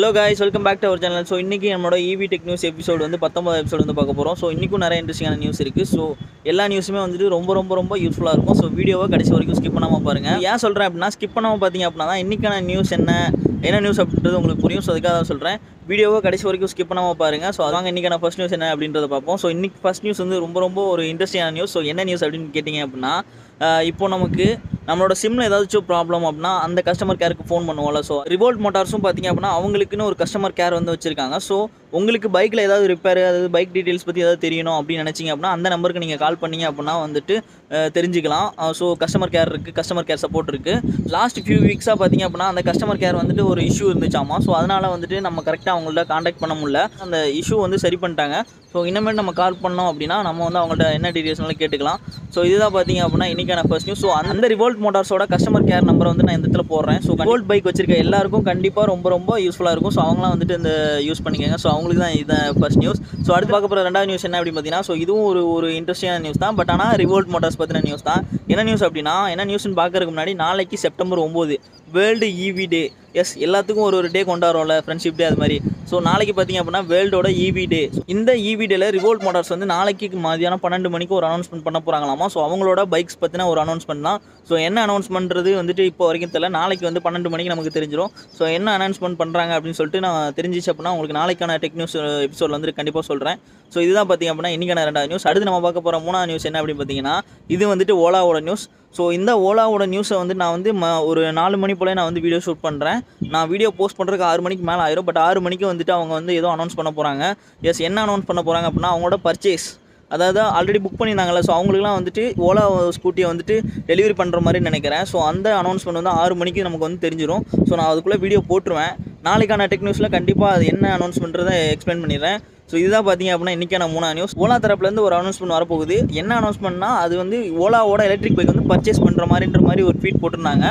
hello guys welcome back to our channel so இன்றைக்கி நம்மளோட EV tech news episode வந்து பத்தொம்பது எபிசோடு வந்து பார்க்க போகிறோம் ஸோ இன்றைக்கும் நிறைய இன்ட்ரெஸ்டிங்கான நியூஸ் இருக்குது ஸோ எல்லா நியூஸுமே வந்துட்டு ரொம்ப ரொம்ப ரொம்ப யூஸ்ஃபுல்லாக இருக்கும் ஸோ வீடியோவை கடைசி வரைக்கும் ஸ்கிப் பண்ணாமல் பாருங்கள் ஏன் சொல்கிறேன் அப்படின்னா ஸ்கிப் பண்ணாமல் பார்த்தீங்க அப்படின்னா தான் இன்றைக்கான நியூஸ் என்ன என்ன நியூஸ் அப்படின்றது உங்களுக்கு புரியும் ஸோ அதுக்காக தான் சொல்கிறேன் வீடியோவை கடைசி வரைக்கும் ஸ்கிப் பண்ணாமல் பாருங்கள் ஸோ அதாங்க இன்றைக்கான ஃபஸ்ட் நியூஸ் என்ன அப்படின்றத பார்ப்போம் ஸோ இன்றைக்கி ஃபஸ்ட் நியூஸ் வந்து ரொம்ப ரொம்ப ஒரு இன்ட்ரெஸ்டிங்கான நியூஸ் ஸோ என்ன நியூஸ் அப்படின்னு கேட்டிங்க அப்படின்னா ஆஹ் இப்போ நமக்கு நம்மளோட சிம்மில் ஏதாச்சும் ப்ராப்ளம் அப்படின்னா அந்த கஸ்டமர் கேருக்கு ஃபோன் பண்ணுவோம்ல ஸோ ரிவோல்ட் மோட்டார்ஸும் பார்த்தீங்க அப்படின்னா அவங்களுக்குன்னு ஒரு கஸ்டமர் கேர் வந்து வச்சுருக்காங்க ஸோ உங்களுக்கு பைக்கில் ஏதாவது ரிப்பேர் அதாவது பைக் டீட்டெயில்ஸ் பற்றி ஏதாவது தெரியணும் அப்படின்னு நினச்சிங்க அப்படின்னா அந்த நம்பருக்கு நீங்கள் கால் பண்ணீங்க அப்படின்னா வந்துட்டு அஹ், தெரிஞ்சுக்கலாம் ஸோ கஸ்டமர் கேர் இருக்குது கஸ்டமர் கேர் சப்போர்ட் இருக்குது லாஸ்ட் ஃபியூ வீக்ஸாக பார்த்தீங்க அப்படின்னா அந்த கஸ்டமர் கேர் வந்துட்டு ஒரு இஷ்யூ இருந்துச்சாமா ஸோ அதனால் வந்துட்டு நம்ம கரெக்டாக அவங்கள்ட்ட காண்டாக்ட் பண்ண முடியல அந்த இஷ்யூ வந்து சரி பண்ணிட்டாங்க ஸோ இனிமேல் நம்ம கால் பண்ணோம் அப்படின்னா நம்ம வந்து அவங்கள்ட்ட என்ன டீட்டெயில்ஸ்னாலும் கேட்டுக்கலாம் ஸோ இதுதான் பார்த்தீங்க அப்படின்னா இன்றைக்கான ஃபர்ஸ்ட் நியூஸ் ஸோ அந்த ரிவோல்ட் மோட்டார்ஸோட கஸ்டமர் கேர் நம்பர் வந்து நான் இந்த இடத்துல போடுறேன் ஸோ ரிவோல்ட் பைக் வச்சிருக்க எல்லாருக்கும் கண்டிப்பாக ரொம்ப ரொம்ப யூஸ்ஃபுல்லாக இருக்கும் ஸோ அவங்களாம் வந்துட்டு இந்த யூஸ் பண்ணிக்கோங்க ஸோ அவங்களுக்கு தான் இதான் ஃபர்ஸ்ட் நியூஸ் ஸோ அடுத்து பார்க்க போகிற ரெண்டாவது நியூஸ் என்ன அப்படின்னு பார்த்தீங்கன்னா ஸோ இதுவும் ஒரு ஒரு இன்ட்ரெஸ்டிங்கான நியூஸ் தான் பட் ஆனால் ரிவோல்ட் மோட்டார்ஸ் பற்றின நியூஸ் தான் என்ன நியூஸ் அப்படின்னா என்ன நியூஸ்னு பார்க்கறதுக்கு முன்னாடி நாளைக்கு செப்டம்பர் ஒம்பது வேர்ல்டு ஈவி டே எஸ் எல்லாத்துக்கும் ஒரு ஒரு டே கொண்டாடுறோம்ல ஃப்ரெண்ட்ஷிப் டே அது மாதிரி ஸோ நாளைக்கு பார்த்தீங்க அப்படின்னா வேர்ல்டோட ஈவி டே இந்த ஈவி டேல ரிவோல்ட் மோட்டார்ஸ் வந்து நாளைக்கு மதியானம் பன்னெண்டு மணிக்கு ஒரு அனௌன்ஸ்மெண்ட் பண்ண போகிறாங்களாமா ஸோ அவங்களோட பைக்ஸ் பற்றின ஒரு அனௌன்ஸ்மெண்ட் தான் ஸோ என்ன அனௌன்ஸ்மெண்ட்றது வந்துட்டு இப்போ வரைக்கும் தெரியல நாளைக்கு வந்து பன்னெண்டு மணிக்கு நமக்கு தெரிஞ்சிடும் ஸோ என்ன அனௌன்ஸ்மெண்ட் பண்ணுறாங்க அப்படின்னு சொல்லிட்டு நான் தெரிஞ்சிச்சு அப்படின்னா உங்களுக்கு நாளைக்கான டெக் நியூஸ் எபிசோட் வந்து கண்டிப்பாக சொல்கிறேன் ஸோ இதுதான் பார்த்தீங்க அப்படின்னா இன்றைக்கான ரெண்டாவது நியூஸ் அடுத்து நம்ம பார்க்க போகிற மூணாவது நியூஸ் என்ன அப்படின்னு பார்த்தீங்கன்னா இது வந்துட்டு ஓலாவோட நியூஸ் ஸோ இந்த ஓலாவோட நியூஸை வந்து நான் வந்து ம ஒரு நாலு மணி போல நான் வந்து வீடியோ ஷூட் பண்ணுறேன் நான் வீடியோ போஸ்ட் பண்ணுறதுக்கு ஆறு மணிக்கு மேலே ஆயிரும் பட் ஆறு மணிக்கு வந்துட்டு அவங்க வந்து ஏதோ அனௌன்ஸ் பண்ண போகிறாங்க எஸ் என்ன அனௌன்ஸ் பண்ண போகிறாங்க அப்படின்னா அவங்களோட பர்ச்சேஸ் அதாவது ஆல்ரெடி புக் பண்ணியிருந்தாங்கல்ல ஸோ அவங்களுக்குலாம் வந்துட்டு ஓலா ஸ்கூட்டியை வந்துட்டு டெலிவரி பண்ணுற மாதிரி நினைக்கிறேன் ஸோ அந்த அனௌன்ஸ்மெண்ட் வந்து ஆறு மணிக்கு நமக்கு வந்து தெரிஞ்சிடும் ஸோ நான் அதுக்குள்ளே வீடியோ போட்டுருவேன் நாளைக்கான டெக் நியூஸில் கண்டிப்பாக அது என்ன அனௌன்ஸ்மெண்ட்றதை எக்ஸ்பிளைன் பண்ணிடுறேன் ஸோ இதுதான் பார்த்தீங்க அப்படின்னா இன்றைக்கான மூணாவது நியூஸ் ஓலா தரப்புலேருந்து ஒரு அனௌன்ஸ்மெண்ட் வரப்போகுது என்ன அனௌன்ஸ்மெண்ட்னா அது வந்து ஓலாவோட எலக்ட்ரிக் பைக் வந்து பர்ச்சேஸ் பண்ணுற மாதிரின்ற மாதிரி ஒரு ட்வீட் போட்டிருந்தாங்க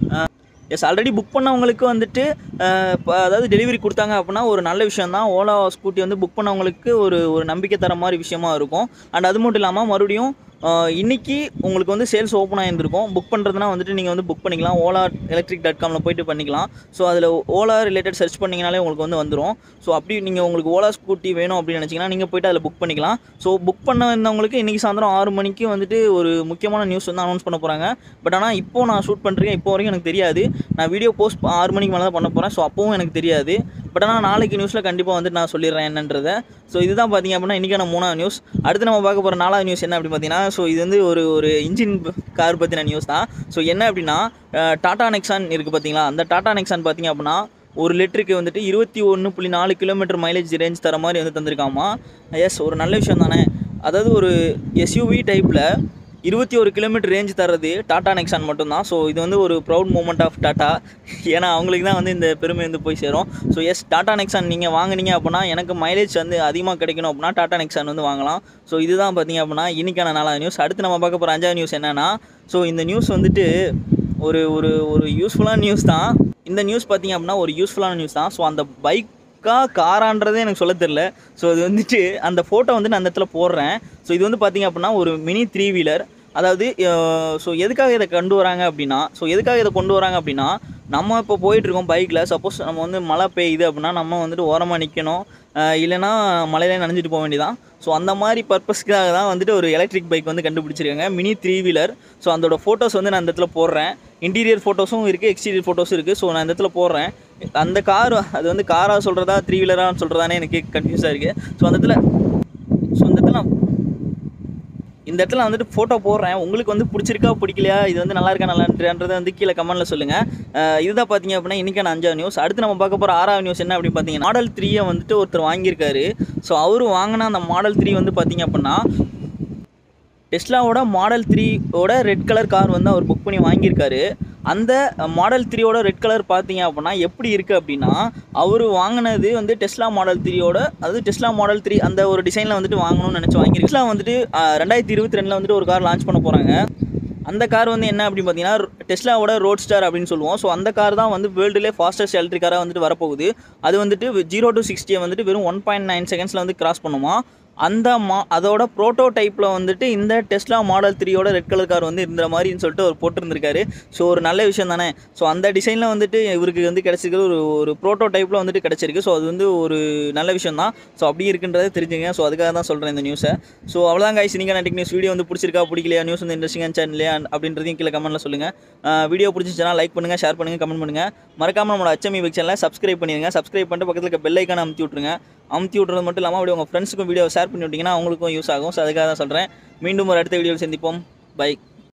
எஸ் ஆல்ரெடி புக் பண்ணவங்களுக்கு வந்துட்டு அஹ், ப- அதாவது டெலிவரி கொடுத்தாங்க அப்படின்னா ஒரு நல்ல விஷயம் தான் ஓலா ஸ்கூட்டி வந்து புக் பண்ணவங்களுக்கு ஒரு ஒரு நம்பிக்கை தர மாதிரி விஷயமா இருக்கும் அண்ட் அது மட்டும் இல்லாமல் மறுபடியும் அஹ், இன்னைக்கு உங்களுக்கு வந்து சேல்ஸ் ஓப்பன் ஆகிருந்திருக்கும் புக் பண்ணுறதுனா வந்துட்டு நீங்கள் வந்து புக் பண்ணிக்கலாம் ஓலா எலக்ட்ரிக் டாட் காமில் போயிட்டு பண்ணிக்கலாம் ஸோ அதில் ஓலா ரிலேட்டட் சர்ச் பண்ணிங்கனாலே உங்களுக்கு வந்து வந்துடும் ஸோ அப்படி நீங்கள் உங்களுக்கு ஓலா ஸ்கூட்டி வேணும் அப்படின்னு நினச்சிங்கன்னா நீங்கள் போயிட்டு அதில் புக் பண்ணிக்கலாம் ஸோ புக் பண்ண வந்தவங்களுக்கு இன்றைக்கி சாயந்தரம் ஆறு மணிக்கு வந்துட்டு ஒரு முக்கியமான நியூஸ் வந்து அனௌன்ஸ் பண்ண போகிறாங்க பட் ஆனால் இப்போ நான் ஷூட் பண்ணுறேன் இப்போ வரைக்கும் எனக்கு தெரியாது நான் வீடியோ போஸ்ட் ஆறு மணிக்கு மேலே தான் பண்ண போகிறேன் ஸோ அப்போவும் எனக்கு தெரியாது பட் ஆனால் நாளைக்கு நியூஸில் கண்டிப்பாக வந்துட்டு நான் சொல்லிடுறேன் என்னன்றதை ஸோ இதுதான் பார்த்தீங்க அப்படின்னா இன்றைக்கான மூணாவது நியூஸ் அடுத்து நம்ம பார்க்க போகிற நாலாவது நியூஸ் என்ன அப்படின்னு பார்த்தீங்கன்னா ஸோ இது வந்து ஒரு ஒரு இன்ஜின் கார் பற்றின நியூஸ் தான் ஸோ என்ன அப்படின்னா அஹ், டாடா நெக்ஸான் இருக்குது பார்த்தீங்களா அந்த டாடா நெக்ஸான் பார்த்தீங்க அப்படின்னா ஒரு லிட்டருக்கு வந்துட்டு இருபத்தி ஒன்று புள்ளி நாலு கிலோமீட்டர் மைலேஜ் ரேஞ்ச் தர மாதிரி வந்து தந்திருக்காமா எஸ் ஒரு நல்ல விஷயம் தானே அதாவது ஒரு எஸ்யூவி டைப்பில் இருபத்தி ஒரு கிலோமீட்டர் ரேஞ்ச் தர்றது டாடா நெக்ஸான் மட்டும்தான் ஸோ இது வந்து ஒரு ப்ரௌட் மூமெண்ட் ஆஃப் டாட்டா ஏன்னா அவங்களுக்கு தான் வந்து இந்த பெருமை வந்து போய் சேரும் ஸோ எஸ் டாடா நெக்ஸான் நீங்கள் வாங்குனீங்க அப்படின்னா எனக்கு மைலேஜ் வந்து அதிகமாக கிடைக்கணும் அப்படின்னா டாடா நெக்ஸான் வந்து வாங்கலாம் ஸோ இதுதான் பார்த்தீங்க அப்படின்னா இன்னைக்கான நாலாவது நியூஸ் அடுத்து நம்ம பார்க்க போகிற அஞ்சாவது நியூஸ் என்னன்னா ஸோ இந்த நியூஸ் வந்துட்டு ஒரு ஒரு ஒரு யூஸ்ஃபுல்லான நியூஸ் தான் இந்த நியூஸ் பார்த்தீங்க அப்படின்னா ஒரு யூஸ்ஃபுல்லான நியூஸ் தான் ஸோ அந்த பைக்கா காரான்றதே எனக்கு சொல்ல தெரில ஸோ இது வந்துட்டு அந்த ஃபோட்டோ வந்து நான் அந்த இடத்துல போடுறேன் ஸோ இது வந்து பார்த்தீங்க அப்படின்னா ஒரு மினி த்ரீ வீலர் அதாவது ஸோ எதுக்காக இதை கொண்டு வராங்க அப்படின்னா ஸோ எதுக்காக இதை கொண்டு வராங்க அப்படின்னா நம்ம இப்போ போயிட்டுருக்கோம் பைக்கில் சப்போஸ் நம்ம வந்து மழை பெய்யுது அப்படின்னா நம்ம வந்துட்டு ஓரமாக நிற்கணும் இல்லைன்னா மழையில நனைஞ்சிட்டு போக வேண்டியதான் ஸோ அந்த மாதிரி பர்பஸ்க்காக தான் வந்துட்டு ஒரு எலக்ட்ரிக் பைக் வந்து கண்டுபிடிச்சிருக்காங்க மினி த்ரீ வீலர் ஸோ அதோட ஃபோட்டோஸ் வந்து நான் அந்த இடத்துல போடுறேன் இன்டீரியர் ஃபோட்டோஸும் இருக்குது எக்ஸ்டீரியர் ஃபோட்டோஸும் இருக்குது ஸோ நான் இந்த இடத்துல போடுறேன் அந்த கார் அது வந்து காராக சொல்கிறதா த்ரீ வீலராக சொல்கிறதானே எனக்கு கன்ஃபியூஸாக இருக்குது ஸோ அந்த இடத்துல ஸோ அந்த இடத்துல நான் இந்த இடத்துல வந்துட்டு ஃபோட்டோ போடுறேன் உங்களுக்கு வந்து பிடிச்சிருக்கா பிடிக்கலையா இது வந்து நல்லா இருக்கா நல்லான்றதை வந்து கீழே கமெண்ட்டில் சொல்லுங்கள் அஹ் இதுதான் பார்த்தீங்க அப்படின்னா இன்றைக்கான அஞ்சாவது நியூஸ் அடுத்து நம்ம பார்க்க போகிற ஆறாவது நியூஸ் என்ன அப்படின்னு பார்த்தீங்கன்னா மாடல் த்ரீயை வந்துட்டு ஒருத்தர் வாங்கியிருக்காரு ஸோ அவரு வாங்கின அந்த மாடல் த்ரீ வந்து பார்த்தீங்க அப்படின்னா டெஸ்லாவோட மாடல் த்ரீயோட ரெட் கலர் கார் வந்து அவர் புக் பண்ணி வாங்கியிருக்காரு அந்த மாடல் த்ரீயோட ரெட் கலர் பார்த்தீங்க அப்படின்னா எப்படி இருக்குது அப்படின்னா அவர் வாங்கினது வந்து டெஸ்லா மாடல் த்ரீயோட அதாவது டெஸ்லா மாடல் த்ரீ அந்த ஒரு டிசைனில் வந்துட்டு வாங்கணும்னு நினச்சி வாங்கியிருக்கு டெஸ்லா வந்துட்டு ஆஹ், ரெண்டாயிரத்தி இருபத்தி ரெண்டில் வந்துட்டு ஒரு கார் லான்ச் பண்ண போகிறாங்க அந்த கார் வந்து என்ன அப்படின்னு பார்த்தீங்கன்னா டெஸ்லாவோட ரோட் ஸ்டார் அப்படின்னு சொல்லுவோம் ஸோ அந்த கார் தான் வந்து வேர்ல்டுலே ஃபாஸ்டஸ்ட் எலக்ட்ரிக் காராக வந்துட்டு வரப்போகுது அது வந்துட்டு ஜீரோ டு சிக்ஸ்டியை வந்துட்டு வெறும் ஒன் பாயிண்ட் நைன் செகண்ட்ஸில் வந்து கிராஸ் பண்ணுமா அந்த மா அதோட ப்ரோட்டோ டைப்பில் வந்துட்டு இந்த டெஸ்லா மாடல் த்ரீயோட ரெட் கலர் கார் வந்து இருந்த மாதிரின்னு சொல்லிட்டு அவர் போட்டிருந்திருக்காரு ஸோ ஒரு நல்ல விஷயம் தானே ஸோ அந்த டிசைனில் வந்துட்டு இவருக்கு வந்து கிடச்சிருக்கிறது ஒரு ஒரு ப்ரோட்டோ டைப்பில் வந்துட்டு கிடச்சிருக்கு ஸோ அது வந்து ஒரு நல்ல விஷயம் தான் ஸோ அப்படி இருக்குன்றதை தெரிஞ்சுங்க ஸோ அதுக்காக தான் சொல்கிறேன் இந்த நியூஸை ஸோ அவ்வளோதான் கைஸ் நீங்கள் நெட்டிக் நியூஸ் வீடியோ வந்து பிடிச்சிருக்கா பிடிக்கலையா நியூஸ் வந்து இன்ட்ரெஸ்டிங்கான சேனல்லையா அப்படின்றதையும் கீழே கமெண்ட்டில் சொல்லுங்கள் வீடியோ பிடிச்சிச்சுன்னா லைக் பண்ணுங்கள் ஷேர் பண்ணுங்கள் கமெண்ட் பண்ணுங்கள் மறக்காமல் நம்மளோட அச்சமி வெக் சேனலை சப்ஸ்கிரைப் பண்ணிடுங்க சப்ஸ்கிரைப் பண்ணிட்டு பக்கத்தில் இருக்க பெல் ஐக்கான அமுத்தி விட்ருங்க அமுத்தி விட்றது மட்டும் இல்லாமல் அப்படியே உங்கள் ஃப்ரெண்ட்ஸுக்கும் வீடியோ ஷேர் பண்ணி விட்டிங்கன்னா அவங்களுக்கும் யூஸ் ஆகும் ஸோ அதுக்காக தான் சொல்கிறேன் மீண்டும் ஒரு அடுத்த வீடியோவில் சந்திப்போம் பை